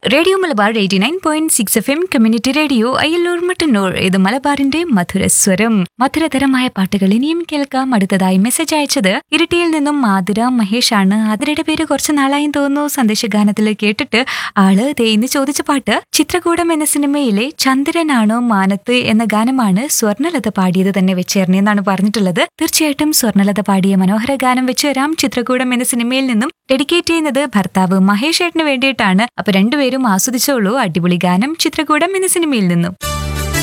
radio Malabar eighty nine point six F M community radio Ayyallur Mattannur ഇത് മലബാറിന്റെ മധുരസ്വരം മധുരതരമായ പാട്ടുകൾ ഇനിയും കേൾക്കാം അടുത്തതായി മെസ്സേജ് അയച്ചത് ഇരിട്ടിയിൽ നിന്നും മാധുര മഹേഷ് ആണ് ആതിരയുടെ പേര് കുറച്ച് നാളായി തോന്നുന്നു സന്ദേശഗാനത്തിൽ കേട്ടിട്ട് ആള് ദേ ഇന്ന് ചോദിച്ച പാട്ട് ചിത്രകൂടം എന്ന സിനിമയിലെ ചന്ദ്രനാണോ മാനത്ത് എന്ന ഗാനമാണ് സ്വർണലത പാടിയത് തന്നെ വെച്ചേർന്നെ എന്നാണ് പറഞ്ഞിട്ടുള്ളത് തീർച്ചയായിട്ടും സ്വർണലത പാടിയ മനോഹര ഗാനം വെച്ച് തരാം ചിത്രകൂടം എന്ന സിനിമയിൽ നിന്നും ഡെഡിക്കേറ്റ് ചെയ്യുന്നത് ഭർത്താവ് മഹേഷ് ഏട്ടന് വേണ്ടിയിട്ടാണ് അപ്പൊ രണ്ടുപേരും ആസ്വദിച്ചോളൂ അടിപൊളി ഗാനം ചിത്രകൂടം എന്ന സിനിമയിൽ നിന്നും